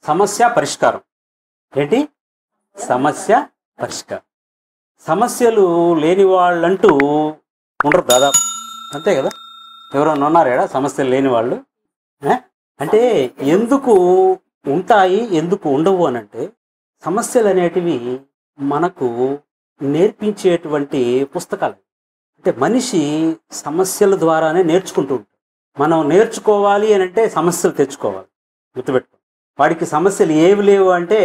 సమస్య పరిష్కారం ఏంటి సమస్య పరిష్కారం సమస్యలు లేని వాళ్ళంటూ ఉండరు దాదాపు అంతే కదా ఎవరైనా ఉన్నారా సమస్యలు లేని వాళ్ళు ఏ? అంటే ఎందుకు ఉంటాయి ఎందుకు ఉండవు అని అంటే సమస్యలు అనేటివి మనకు నేర్పించేటువంటి పుస్తకాలు అంటే మనిషి సమస్యల ద్వారానే నేర్చుకుంటూ ఉంటాడు మనం నేర్చుకోవాలి అని అంటే సమస్యలు తెచ్చుకోవాలి గుర్తుపెట్టుకో వాడికి సమస్యలు ఏవి లేవు అంటే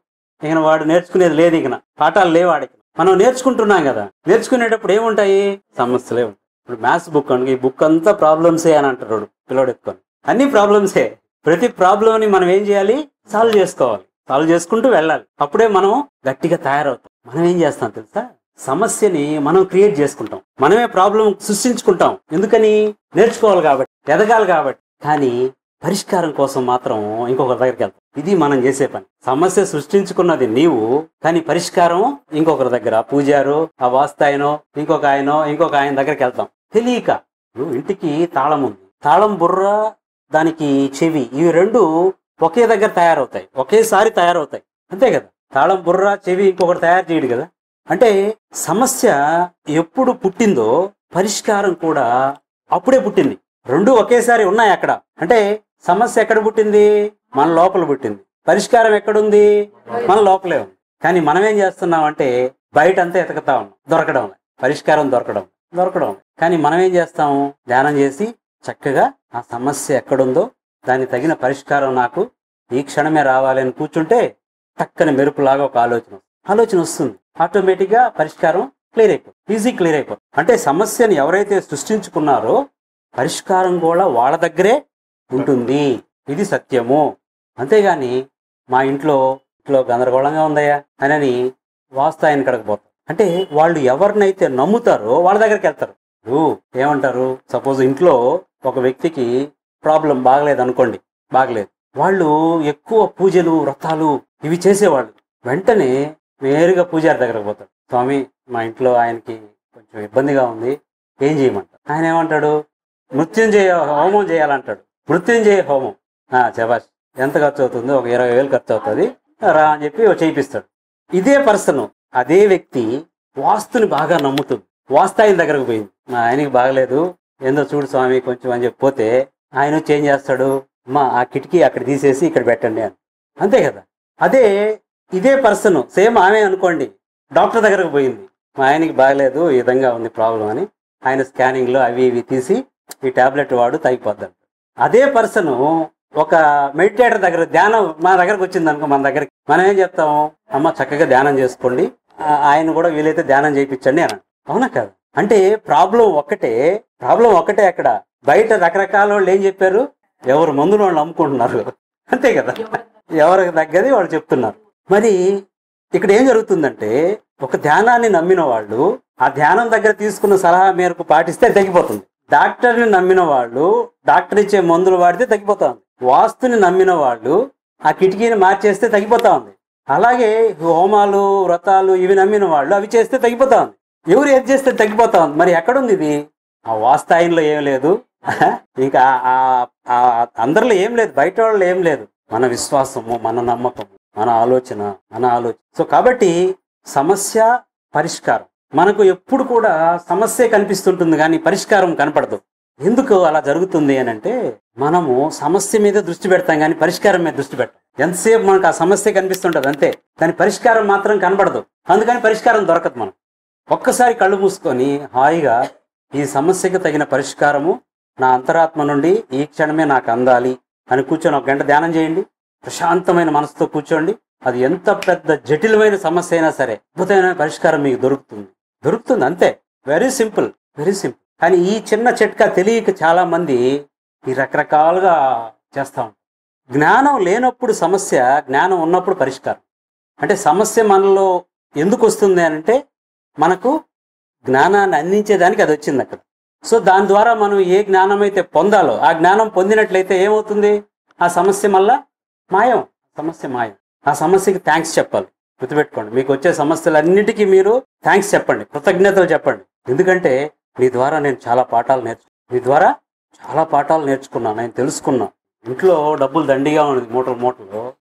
ఇక వాడు నేర్చుకునేది లేదు ఇక పాఠాలు లేవు వాడికి మనం నేర్చుకుంటున్నాం కదా నేర్చుకునేటప్పుడు ఏముంటాయి సమస్యలే ఉంటాయి ఇప్పుడు మ్యాథ్స్ బుక్ అనుకో ఈ బుక్ అంతా ప్రాబ్లమ్సే అని అంటారు వాడు పిల్లోడు ఎత్తుకొని అన్ని ప్రాబ్లమ్సే ప్రతి ప్రాబ్లమ్ని మనం ఏం చేయాలి సాల్వ్ చేసుకోవాలి సాల్వ్ చేసుకుంటూ వెళ్ళాలి అప్పుడే మనం గట్టిగా తయారవుతాం మనం ఏం చేస్తాం తెలుసా సమస్యని మనం క్రియేట్ చేసుకుంటాం మనమే ప్రాబ్లం సృష్టించుకుంటాం ఎందుకని నేర్చుకోవాలి కాబట్టి ఎదగాలి కాబట్టి కానీ పరిష్కారం కోసం మాత్రం ఇంకొకరి దగ్గరికి వెళ్తాం ఇది మనం చేసే పని సమస్య సృష్టించుకున్నది నీవు కానీ పరిష్కారం ఇంకొకరి దగ్గర పూజారు ఆ వాస్తు ఆయనో ఇంకొక ఆయనో ఇంకొక ఆయన దగ్గరికి వెళ్తాం తెలియక ఇప్పుడు ఇంటికి తాళం ఉంది తాళం బుర్ర దానికి చెవి ఇవి రెండు ఒకే దగ్గర తయారవుతాయి ఒకేసారి తయారవుతాయి అంతే కదా తాళం బుర్ర చెవి ఇంకొకటి తయారు చేయడు కదా అంటే సమస్య ఎప్పుడు పుట్టిందో పరిష్కారం కూడా అప్పుడే పుట్టింది రెండు ఒకేసారి ఉన్నాయి అక్కడ అంటే సమస్య ఎక్కడ పుట్టింది మన లోపల పుట్టింది పరిష్కారం ఎక్కడుంది మన లోపలే ఉంది కానీ మనం ఏం చేస్తున్నాం అంటే బయట అంతా ఎతకతా ఉన్నాం దొరకడం లే. పరిష్కారం దొరకడం దొరకడం లే. కానీ మనం ఏం చేస్తాము ధ్యానం చేసి చక్కగా ఆ సమస్య ఎక్కడుందో దానికి తగిన పరిష్కారం నాకు ఈ క్షణమే రావాలి అని కూర్చుంటే టక్కని మెరుపులాగా ఒక ఆలోచన వస్తుంది. ఆలోచన వస్తుంది ఆటోమేటిక్ గా పరిష్కారం క్లియర్ అయిపోతుంది ఈజీ క్లియర్ అయిపోతుంది అంటే సమస్యని ఎవరైతే సృష్టించుకున్నారో పరిష్కారం కూడా వాళ్ళ దగ్గరే ఉంటుంది ఇది సత్యము అంతేగాని మా ఇంట్లో ఇంట్లో గందరగోళంగా ఉందయ్యా అని వాస్తు ఆయన కడకు పోతారు అంటే వాళ్ళు ఎవరినైతే నమ్ముతారో వాళ్ళ దగ్గరికి వెళ్తారు ఇప్పుడు ఏమంటారు సపోజ్ ఇంట్లో ఒక వ్యక్తికి ప్రాబ్లం బాగలేదు అనుకోండి బాగలేదు వాళ్ళు ఎక్కువ పూజలు వ్రతాలు ఇవి చేసేవాళ్ళు వెంటనే నేరుగా పూజారి దగ్గరకు పోతాడు స్వామి మా ఇంట్లో ఆయనకి కొంచెం ఇబ్బందిగా ఉంది ఏం చేయమంటారు ఆయన ఏమంటాడు మృత్యుంజయ హోమం చేయాలంటాడు మృత్యుంజయ హోమం ఆ శబాష్ ఎంత ఖర్చు అవుతుంది ఒక ఇరవై వేలు ఖర్చు అవుతుంది రా అని చెప్పి చేయిపిస్తాడు ఇదే పర్సన్ అదే వ్యక్తి వాస్తుని బాగా నమ్ముతుంది వాస్తు ఆయన దగ్గరకు పోయింది మా ఆయనకి బాగలేదు ఏందో చూడు స్వామి కొంచెం అని చెప్పి పోతే ఆయన వచ్చి ఏం చేస్తాడు అమ్మా ఆ కిటికీ అక్కడ తీసేసి ఇక్కడ పెట్టండి అని అంతే కదా అదే ఇదే పర్సన్ సేమ్ ఆమె అనుకోండి డాక్టర్ దగ్గరకు పోయింది మా ఆయనకి బాగలేదు ఈ విధంగా ఉంది ప్రాబ్లం అని ఆయన స్కానింగ్ లో అవి ఇవి తీసి ఈ టాబ్లెట్ వాడు తగ్గిపోద్దంట అదే పర్సన్ ఒక మెడిటేటర్ దగ్గర ధ్యానం మా దగ్గరకు వచ్చింది అనుకో మన దగ్గరికి మనం ఏం చెప్తాము అమ్మ చక్కగా ధ్యానం చేసుకోండి ఆ- ఆయన కూడా వీలైతే ధ్యానం చేయించండి అని అవునా కదా అంటే ప్రాబ్లం ఒక్కటే ప్రాబ్లం ఒక్కటే అక్కడ బయట రకరకాల వాళ్ళు ఏం చెప్పారు ఎవరు మందులు వాళ్ళు అమ్ముకుంటున్నారు అంతే కదా ఎవరికి తగ్గది వాళ్ళు చెప్తున్నారు మరి ఇక్కడ ఏం జరుగుతుందంటే ఒక ధ్యానాన్ని నమ్మిన వాళ్ళు ఆ ధ్యానం దగ్గర తీసుకున్న సలహా మేరకు పాటిస్తే తగ్గిపోతుంది డాక్టర్ని నమ్మిన వాళ్ళు డాక్టర్ ఇచ్చే మందులు వాడితే తగ్గిపోతా ఉంది వాస్తుని నమ్మిన వాళ్ళు ఆ కిటికీని మార్చేస్తే తగ్గిపోతా ఉంది అలాగే హోమాలు వ్రతాలు ఇవి నమ్మిన వాళ్ళు అవి చేస్తే తగ్గిపోతా ఉంది ఎవరు ఏది చేస్తే తగ్గిపోతా ఉంది మరి ఎక్కడుంది ఇది ఆ వాస్తాయంలో ఏం లేదు ఇంకా ఆ- ఆ- అందరిలో ఏం లేదు బయట వాళ్ళు ఏం లేదు మన విశ్వాసము మన నమ్మకము మన ఆలోచన మన ఆలోచన సో కాబట్టి సమస్య పరిష్కారం మనకు ఎప్పుడు కూడా సమస్య కనిపిస్తుంటుంది కానీ పరిష్కారం కనపడదు ఎందుకు అలా జరుగుతుంది అని అంటే మనము సమస్య మీద దృష్టి పెడతాం కానీ పరిష్కారం మీద దృష్టి పెట్టాం ఎంతసేపు మనకు ఆ సమస్య కనిపిస్తుంటది అంతే కానీ పరిష్కారం మాత్రం కనపడదు అందుకని పరిష్కారం దొరకదు మనం ఒక్కసారి కళ్ళు మూసుకొని హాయిగా ఈ సమస్యకు తగిన పరిష్కారము నా అంతరాత్మ నుండి ఈ క్షణమే నాకు అందాలి అని కూర్చొని ఒక గంట ధ్యానం చేయండి ప్రశాంతమైన మనసుతో కూర్చోండి అది ఎంత పెద్ద జటిలమైన సమస్య అయినా సరే అద్భుతమైన పరిష్కారం మీకు దొరుకుతుంది దొరుకుతుంది అంతే వెరీ సింపుల్ వెరీ సింపుల్ కానీ ఈ చిన్న చిట్కా తెలియక చాలా మంది ఈ రకరకాలుగా చేస్తా ఉంటారు జ్ఞానం లేనప్పుడు సమస్య జ్ఞానం ఉన్నప్పుడు పరిష్కారం అంటే సమస్య మనలో ఎందుకు వస్తుంది అని అంటే మనకు జ్ఞానాన్ని అందించేదానికి అది వచ్చింది అక్కడ సో దాని ద్వారా మనం ఏ జ్ఞానం అయితే పొందాలో ఆ జ్ఞానం పొందినట్లయితే ఏమవుతుంది ఆ సమస్య మళ్ళా మాయం సమస్య మాయం ఆ సమస్యకి థ్యాంక్స్ చెప్పాలి గుర్తుపెట్టుకోండి మీకు వచ్చే సమస్యలన్నిటికీ మీరు థ్యాంక్స్ చెప్పండి కృతజ్ఞతలు చెప్పండి ఎందుకంటే మీ ద్వారా నేను చాలా పాఠాలు నేర్చు మీ ద్వారా చాలా పాఠాలు నేర్చుకున్నాను నేను తెలుసుకున్నా ఇంట్లో డబ్బులు దండిగా ఉన్నది మూటలు మూటలు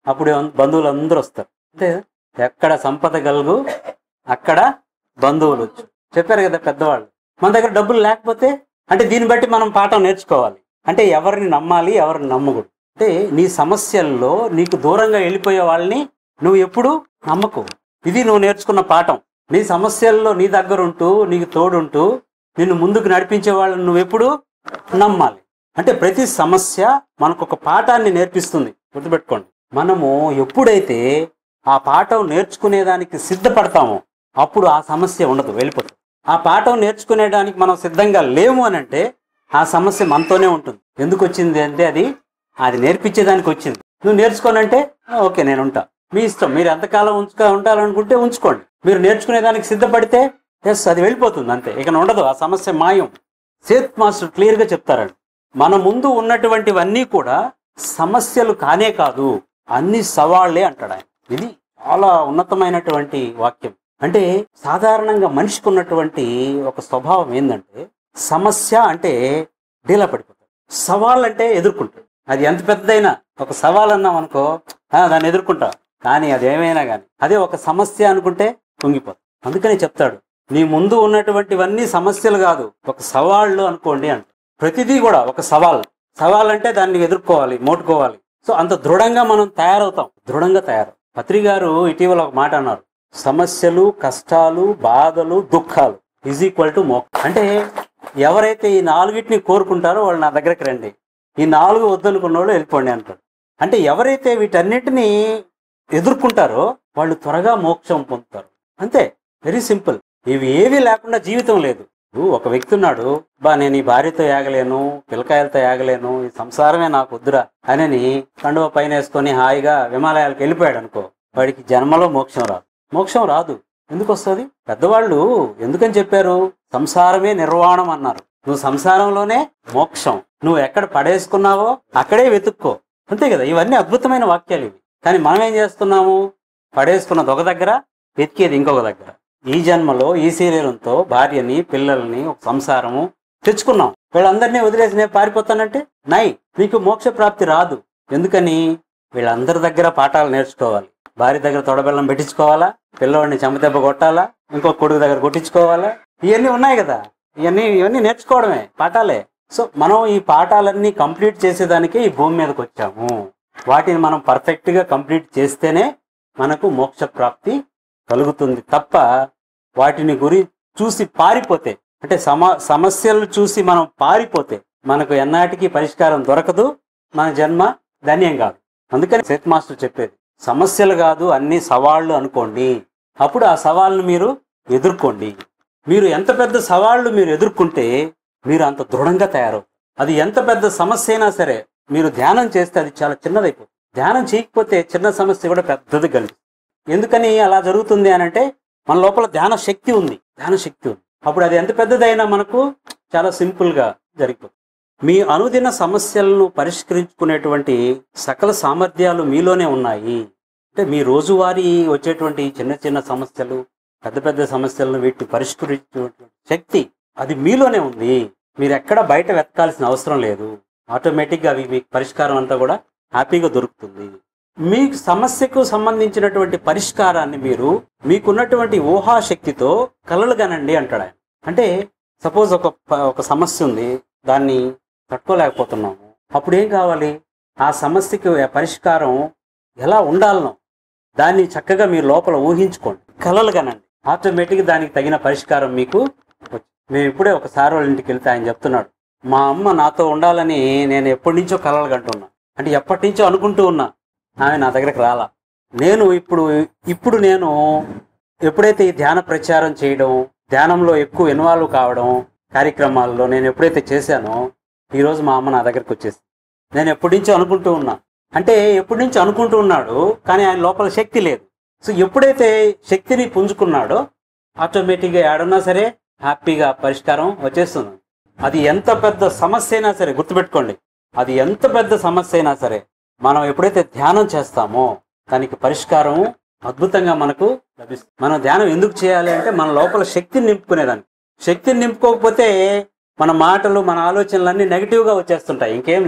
అప్పుడు ఏమన్- బంధువులు అందరూ వస్తారు అంతే కదా? ఎక్కడ సంపద కలుగు అక్కడ బంధువులు వచ్చు చెప్పారు కదా పెద్దవాళ్ళు మన దగ్గర డబ్బులు లేకపోతే అంటే దీన్ని బట్టి మనం పాఠం నేర్చుకోవాలి అంటే ఎవరిని నమ్మాలి ఎవరిని నమ్మకూడదు అంటే నీ సమస్యల్లో నీకు దూరంగా వెళ్ళిపోయే వాళ్ళని నువ్వు ఎప్పుడు నమ్మకు ఇది నువ్వు నేర్చుకున్న పాఠం నీ సమస్యల్లో నీ దగ్గర ఉంటూ నీకు తోడుంటూ నిన్ను ముందుకు నడిపించే వాళ్ళని నువ్వు ఎప్పుడు నమ్మాలి అంటే ప్రతి సమస్య మనకు ఒక పాఠాన్ని నేర్పిస్తుంది గుర్తుపెట్టుకోండి మనము ఎప్పుడైతే ఆ పాఠం నేర్చుకునేదానికి సిద్ధపడతామో అప్పుడు ఆ సమస్య ఉండదు వెళ్ళిపోతుంది ఆ పాఠం నేర్చుకునేదానికి మనం సిద్ధంగా లేము అని అంటే ఆ సమస్య మనతోనే ఉంటుంది ఎందుకు వచ్చింది అంటే అది అది నేర్పించేదానికి వచ్చింది నువ్వు నేర్చుకోనంటే "ఆ, ఓకే నేను ఉంటా మీ ఇష్టం మీరు ఎంతకాలం ఉంచుక ఉండాలనుకుంటే ఉంచుకోండి మీరు నేర్చుకునేదానికి సిద్ధపడితే ఎస్ అది వెళ్ళిపోతుంది అంతే ఇక ఉండదు ఆ సమస్య మాయం సేత్ మాస్టర్ క్లియర్గా చెప్తారండి మన ముందు ఉన్నటువంటివన్నీ కూడా సమస్యలు కానే కాదు అన్ని సవాళ్లే అంటాడు ఆయన ఇది చాలా ఉన్నతమైనటువంటి వాక్యం అంటే సాధారణంగా మనిషికి ఉన్నటువంటి ఒక స్వభావం ఏంటంటే సమస్య అంటే డీలా పడిపోతాడు సవాల్ అంటే ఎదుర్కొంటాడు అది ఎంత పెద్దదైనా ఒక సవాల్ అన్నాం అనుకో "ఆ, దాన్ని ఎదుర్కొంటా కానీ అది ఏమైనా కానీ అదే ఒక సమస్య అనుకుంటే కుంగిపోతుంది అందుకనే చెప్తాడు నీ ముందు ఉన్నటువంటివన్నీ సమస్యలు కాదు ఒక సవాళ్ళు అనుకోండి అంట ప్రతిదీ కూడా ఒక సవాల్ సవాల్ అంటే దాన్ని ఎదుర్కోవాలి మోటుకోవాలి సో అంత దృఢంగా మనం తయారవుతాం దృఢంగా తయారు పత్రి గారు ఇటీవల ఒక మాట అన్నారు సమస్యలు కష్టాలు బాధలు దుఃఖాలు ఈజ్ ఈక్వల్ టు మోక్ష అంటే ఎవరైతే ఈ నాలుగిటిని కోరుకుంటారో వాళ్ళు నా దగ్గరికి రండి ఈ నాలుగు వద్దనుకున్న వాళ్ళు వెళ్ళిపోండి అంటాడు అంటే ఎవరైతే వీటన్నిటిని ఎదుర్కొంటారో వాళ్ళు త్వరగా మోక్షం పొందుతారు అంతే వెరీ సింపుల్ ఇవి ఏవి లేకుండా జీవితం లేదు ఇప్పుడు ఒక వ్యక్తి ఉన్నాడు బా నేను ఈ భార్యతో యాగలేను పిల్లకాయలతో యాగలేను ఈ సంసారమే నాకు వద్దురా అని కండువ పైన వేసుకొని హాయిగా విమాలయాలకు వెళ్ళిపోయాడు అనుకో వాడికి జన్మలో మోక్షం రాదు మోక్షం రాదు ఎందుకు వస్తుంది పెద్దవాళ్ళు ఎందుకని చెప్పారు సంసారమే నిర్వాణం అన్నారు నువ్వు సంసారంలోనే మోక్షం నువ్వు ఎక్కడ పడేసుకున్నావో అక్కడే వెతుక్కో అంతే కదా ఇవన్నీ అద్భుతమైన వాక్యాలు ఇవి కానీ మనం ఏం చేస్తున్నాము పడేసుకున్నది ఒక దగ్గర వెతికేది ఇంకొక దగ్గర ఈ జన్మలో ఈ శరీరంతో భార్యని పిల్లల్ని ఒక సంసారము తెచ్చుకున్నాం వీళ్ళందరినీ వదిలేసి నేను పారిపోతానంటే నై నీకు మోక్ష ప్రాప్తి రాదు ఎందుకని వీళ్ళందరి దగ్గర పాఠాలు నేర్చుకోవాలి భార్య దగ్గర తొడబెల్లం పెట్టించుకోవాలా పిల్లవాడిని చెమదెబ్బ కొట్టాలా ఇంకో కొడుకు దగ్గర కొట్టించుకోవాలా ఇవన్నీ ఉన్నాయి కదా ఇవన్నీ ఇవన్నీ నేర్చుకోవడమే పాఠాలే సో మనం ఈ పాఠాలన్నీ కంప్లీట్ చేసేదానికే ఈ భూమి మీదకి వచ్చాము వాటిని మనం పర్ఫెక్ట్ గా కంప్లీట్ చేస్తేనే మనకు మోక్ష ప్రాప్తి కలుగుతుంది తప్ప వాటిని గురి చూసి పారిపోతే అంటే సమ సమస్యలు చూసి మనం పారిపోతే మనకు ఎన్నాటికి పరిష్కారం దొరకదు మన జన్మ ధన్యం కాదు అందుకని సేత్ మాస్టర్ చెప్పేది సమస్యలు కాదు అన్ని సవాళ్లు అనుకోండి అప్పుడు ఆ సవాళ్ళను మీరు ఎదుర్కోండి మీరు ఎంత పెద్ద సవాళ్లు మీరు ఎదుర్కొంటే మీరు అంత దృఢంగా తయారవుతారు అది ఎంత పెద్ద సమస్య అయినా సరే మీరు ధ్యానం చేస్తే అది చాలా చిన్నదైపోతుంది ధ్యానం చేయకపోతే చిన్న సమస్య కూడా పెద్దది కలుగుతుంది ఎందుకని అలా జరుగుతుంది అని అంటే మన లోపల ధ్యాన శక్తి ఉంది ధ్యాన శక్తి ఉంది అప్పుడు అది ఎంత పెద్దదైనా మనకు చాలా సింపుల్ గా జరిగిపోతుంది మీ అనుదిన సమస్యలను పరిష్కరించుకునేటువంటి సకల సామర్థ్యాలు మీలోనే ఉన్నాయి అంటే మీ రోజువారీ వచ్చేటువంటి చిన్న చిన్న సమస్యలు పెద్ద పెద్ద సమస్యలను వీటిని పరిష్కరించేటువంటి శక్తి అది మీలోనే ఉంది మీరు ఎక్కడ బయట వెతకాల్సిన అవసరం లేదు ఆటోమేటిక్గా అవి మీకు పరిష్కారం అంతా కూడా హ్యాపీగా దొరుకుతుంది మీ సమస్యకు సంబంధించినటువంటి పరిష్కారాన్ని మీరు మీకున్నటువంటి ఊహాశక్తితో కలలుగానండి అంటాడు ఆయన అంటే సపోజ్ ఒక ప- ఒక సమస్య ఉంది దాన్ని తట్టుకోలేకపోతున్నాము అప్పుడు ఏం కావాలి ఆ సమస్యకి పరిష్కారం ఎలా ఉండాలనో దాన్ని చక్కగా మీరు లోపల ఊహించుకోండి కలలుగానండి ఆటోమేటిక్గా దానికి తగిన పరిష్కారం మీకు వచ్చి- మేము ఇప్పుడే ఒక సార్ వాళ్ళ ఇంటికి వెళ్తే ఆయన చెప్తున్నాడు మా అమ్మ నాతో ఉండాలని నేను ఎప్పటి నుంచో కలలు కంటున్నా అంటే ఎప్పటి నుంచో అనుకుంటూ ఉన్నా ఆమె నా దగ్గరకు రాలా నేను ఇప్పుడు ఇప్పుడు నేను ఎప్పుడైతే ఈ ధ్యాన ప్రచారం చేయడం ధ్యానంలో ఎక్కువ ఇన్వాల్వ్ కావడం కార్యక్రమాల్లో నేను ఎప్పుడైతే చేశానో ఈరోజు మా అమ్మ నా దగ్గరకు వచ్చేసి నేను ఎప్పటి నుంచో అనుకుంటూ ఉన్నా అంటే ఎప్పటి నుంచి అనుకుంటూ ఉన్నాడు కానీ ఆయన లోపల శక్తి లేదు సో ఎప్పుడైతే శక్తిని పుంజుకున్నాడో ఆటోమేటిక్గా ఏడున్నా సరే హ్యాపీగా పరిష్కారం వచ్చేస్తుంది అది ఎంత పెద్ద సమస్య అయినా సరే గుర్తుపెట్టుకోండి అది ఎంత పెద్ద సమస్య అయినా సరే మనం ఎప్పుడైతే ధ్యానం చేస్తామో దానికి పరిష్కారం అద్భుతంగా మనకు లభిస్తుంది మనం ధ్యానం ఎందుకు చేయాలి అంటే మన లోపల శక్తిని నింపుకునేదానికి శక్తిని నింపుకోకపోతే మన మాటలు మన ఆలోచనలు అన్ని నెగిటివ్గా వచ్చేస్తుంటాయి ఇంకేం లేదు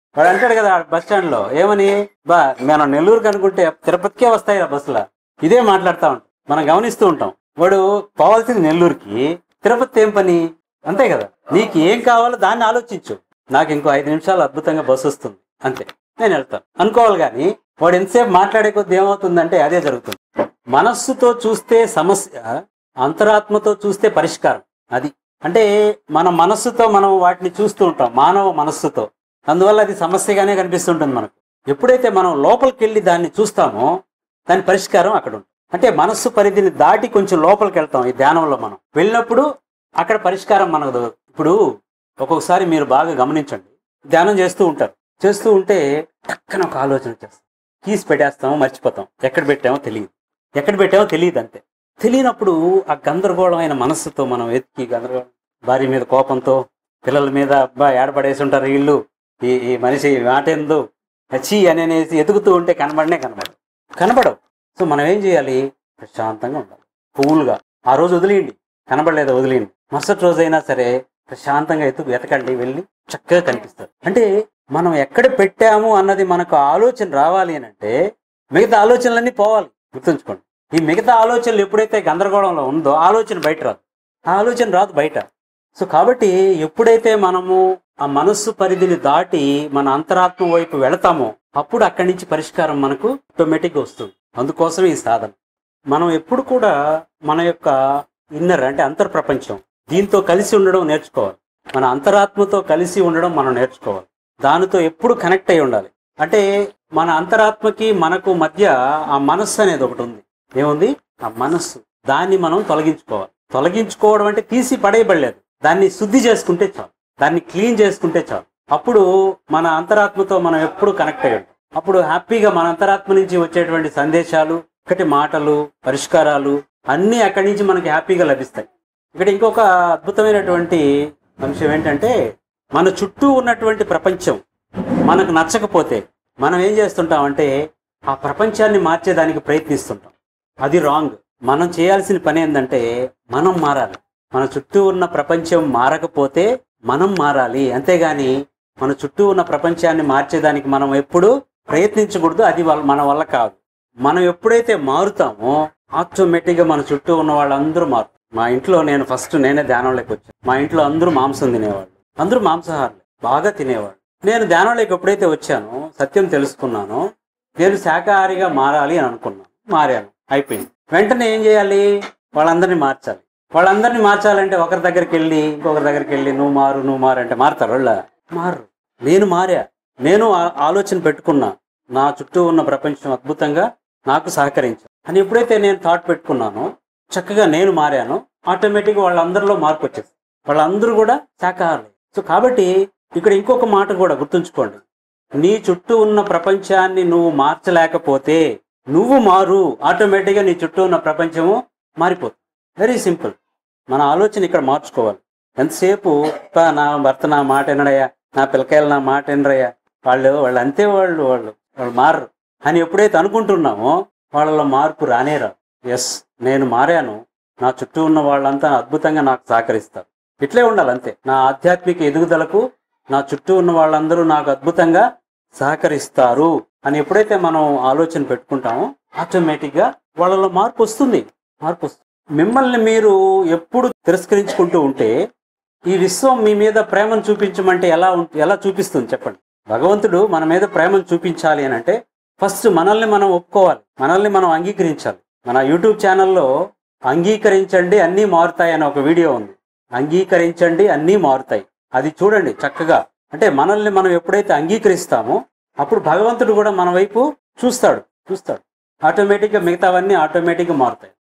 వాడు అంటాడు కదా బస్ స్టాండ్ లో ఏమని బా మనం నెల్లూరుకి అనుకుంటే తిరుపతికే వస్తాయి ఆ బస్సులో ఇదే మాట్లాడుతూ ఉంటాం మనం గమనిస్తూ ఉంటాం వాడు పోవాల్సింది నెల్లూరుకి తిరుపతి ఏం పని అంతే కదా నీకు ఏం కావాలో దాన్ని ఆలోచించు నాకు ఇంకో ఐదు నిమిషాలు అద్భుతంగా బస్సు వస్తుంది అంతే నేను వెళ్తాను అనుకోవాలి కానీ వాడు ఎంతసేపు మాట్లాడే కొద్ది ఏమవుతుందంటే అదే జరుగుతుంది మనస్సుతో చూస్తే సమస్య అంతరాత్మతో చూస్తే పరిష్కారం అది అంటే మన మనస్సుతో మనం వాటిని చూస్తూ ఉంటాం మానవ మనస్సుతో అందువల్ల అది సమస్యగానే కనిపిస్తుంటుంది మనకు ఎప్పుడైతే మనం లోపలికి వెళ్ళి దాన్ని చూస్తామో దాని పరిష్కారం అక్కడ ఉంటుంది అంటే మనస్సు పరిధిని దాటి కొంచెం లోపలికి వెళ్తాం ఈ ధ్యానంలో మనం వెళ్ళినప్పుడు అక్కడ పరిష్కారం మనకు దొరకదు. ఇప్పుడు ఒక్కొక్కసారి మీరు బాగా గమనించండి ధ్యానం చేస్తూ ఉంటారు చేస్తూ ఉంటే టక్కన ఒక ఆలోచన చేస్తాం కీస్ పెట్టేస్తామో మర్చిపోతాం ఎక్కడ పెట్టామో తెలియదు ఎక్కడ పెట్టామో తెలియదు అంతే తెలియనప్పుడు ఆ గందరగోళమైన మనస్సుతో మనం ఎత్తికి గందరగోళం భార్య మీద కోపంతో పిల్లల మీద అబ్బా ఏడపడేసి ఉంటారు వీళ్ళు ఈ ఈ మనిషి మాటేందు చీ అని అనేసి ఎతుకుతూ ఉంటే కనబడనే కనబడదు కనబడవు సో మనం ఏం చేయాలి ప్రశాంతంగా ఉండాలి కూల్గా ఆ రోజు వదిలేయండి కనబడలేదు వదిలేయండి మరుసటి రోజైనా సరే ప్రశాంతంగా ఎత్తుకు ఎతకండి వెళ్ళి చక్కగా కనిపిస్తారు అంటే మనం ఎక్కడ పెట్టాము అన్నది మనకు ఆలోచన రావాలి అని అంటే మిగతా ఆలోచనలన్నీ పోవాలి గుర్తుంచుకోండి ఈ మిగతా ఆలోచనలు ఎప్పుడైతే గందరగోళంలో ఉందో ఆలోచన బయట రాదు ఆ ఆలోచన రాదు బయట సో కాబట్టి ఎప్పుడైతే మనము ఆ మనస్సు పరిధిని దాటి మన అంతరాత్మ వైపు వెళతామో అప్పుడు అక్కడి నుంచి పరిష్కారం మనకు ఆటోమేటిక్గా వస్తుంది అందుకోసం ఈ సాధన మనం ఎప్పుడు కూడా మన యొక్క ఇన్నర్ అంటే అంతర్ ప్రపంచం దీంతో కలిసి ఉండడం నేర్చుకోవాలి మన అంతరాత్మతో కలిసి ఉండడం మనం నేర్చుకోవాలి దానితో ఎప్పుడు కనెక్ట్ అయి ఉండాలి అంటే మన అంతరాత్మకి మనకు మధ్య ఆ మనస్సు అనేది ఒకటి ఉంది ఏముంది ఆ మనస్సు దాన్ని మనం తొలగించుకోవాలి తొలగించుకోవడం అంటే తీసి పడేయబడలేదు దాన్ని శుద్ధి చేసుకుంటే చాలు దాన్ని క్లీన్ చేసుకుంటే చాలు అప్పుడు మన అంతరాత్మతో మనం ఎప్పుడు కనెక్ట్ అయ్యి ఉంటాం అప్పుడు హ్యాపీగా మన అంతరాత్మ నుంచి వచ్చేటువంటి సందేశాలు ఒకటి మాటలు పరిష్కారాలు అన్నీ అక్కడి నుంచి మనకి హ్యాపీగా లభిస్తాయి ఇక్కడ ఇంకొక అద్భుతమైనటువంటి అంశం ఏంటంటే మన చుట్టూ ఉన్నటువంటి ప్రపంచం మనకు నచ్చకపోతే మనం ఏం చేస్తుంటాం అంటే ఆ ప్రపంచాన్ని మార్చేదానికి ప్రయత్నిస్తుంటాం అది రాంగ్ మనం చేయాల్సిన పని ఏంటంటే మనం మారాలి మన చుట్టూ ఉన్న ప్రపంచం మారకపోతే మనం మారాలి అంతేగాని మన చుట్టూ ఉన్న ప్రపంచాన్ని మార్చేదానికి మనం ఎప్పుడు ప్రయత్నించకూడదు అది వాళ్ళ మన వల్ల కాదు మనం ఎప్పుడైతే మారుతామో ఆటోమేటిక్గా మన చుట్టూ ఉన్న వాళ్ళందరూ మారు మా ఇంట్లో నేను ఫస్ట్ నేనే ధ్యానంలోకి వచ్చాను మా ఇంట్లో అందరూ మాంసం తినేవాళ్ళు అందరూ మాంసాహారులు బాగా తినేవాళ్ళు నేను ధ్యానంలోకి ఎప్పుడైతే వచ్చానో సత్యం తెలుసుకున్నానో నేను శాకాహారిగా మారాలి అని అనుకున్నాను మారాను అయిపోయింది వెంటనే ఏం చేయాలి వాళ్ళందరినీ మార్చాలి వాళ్ళందరినీ మార్చాలంటే ఒకరి దగ్గరికి వెళ్ళి ఇంకొకరి దగ్గరికి వెళ్ళి నువ్వు మారు నువ్వు మారు అంటే మారుతారు వాళ్ళ మారు నేను మారా నేను ఆ- ఆలోచన పెట్టుకున్నా నా చుట్టూ ఉన్న ప్రపంచం అద్భుతంగా నాకు సహకరించు అని ఎప్పుడైతే నేను థాట్ పెట్టుకున్నానో చక్కగా నేను మారాను ఆటోమేటిక్గా వాళ్ళందరిలో మార్పు వచ్చేసి వాళ్ళందరూ కూడా శాకాహారులే సో కాబట్టి ఇక్కడ ఇంకొక మాట కూడా గుర్తుంచుకోండి నీ చుట్టూ ఉన్న ప్రపంచాన్ని నువ్వు మార్చలేకపోతే నువ్వు మారు ఆటోమేటిక్గా నీ చుట్టూ ఉన్న ప్రపంచము మారిపోతుంది వెరీ సింపుల్ మన ఆలోచన ఇక్కడ మార్చుకోవాలి ఎంతసేపు "పా, నా భర్త నా మాట వినడయ్యా నా పిల్లకాయలు నా మాట వినరయ్యా వాళ్ళు వాళ్ళు అంతే వాళ్ళు వాళ్ళు వాళ్ళు మారరు అని ఎప్పుడైతే అనుకుంటున్నామో వాళ్ళలో మార్పు రానే రాదు ఎస్ నేను మారాను నా చుట్టూ ఉన్న వాళ్ళంతా అద్భుతంగా నాకు సహకరిస్తారు ఇట్లే ఉండాలి అంతే నా ఆధ్యాత్మిక ఎదుగుదలకు నా చుట్టూ ఉన్న వాళ్ళందరూ నాకు అద్భుతంగా సహకరిస్తారు అని ఎప్పుడైతే మనం ఆలోచన పెట్టుకుంటామో ఆటోమేటిక్గా వాళ్ళలో మార్పు వస్తుంది మార్పు వస్తుంది మిమ్మల్ని మీరు ఎప్పుడు తిరస్కరించుకుంటూ ఉంటే ఈ విశ్వం మీ మీద ప్రేమను చూపించమంటే ఎలా ఉం- ఎలా చూపిస్తుంది చెప్పండి భగవంతుడు మన మీద ప్రేమను చూపించాలి అని అంటే ఫస్ట్ మనల్ని మనం ఒప్పుకోవాలి మనల్ని మనం అంగీకరించాలి మన యూట్యూబ్ ఛానల్లో అంగీకరించండి అన్నీ మారుతాయి అనే ఒక వీడియో ఉంది అంగీకరించండి అన్నీ మారుతాయి అది చూడండి చక్కగా అంటే మనల్ని మనం ఎప్పుడైతే అంగీకరిస్తామో అప్పుడు భగవంతుడు కూడా మన వైపు చూస్తాడు చూస్తాడు ఆటోమేటిక్గా మిగతావన్నీ ఆటోమేటిక్గా మారుతాయి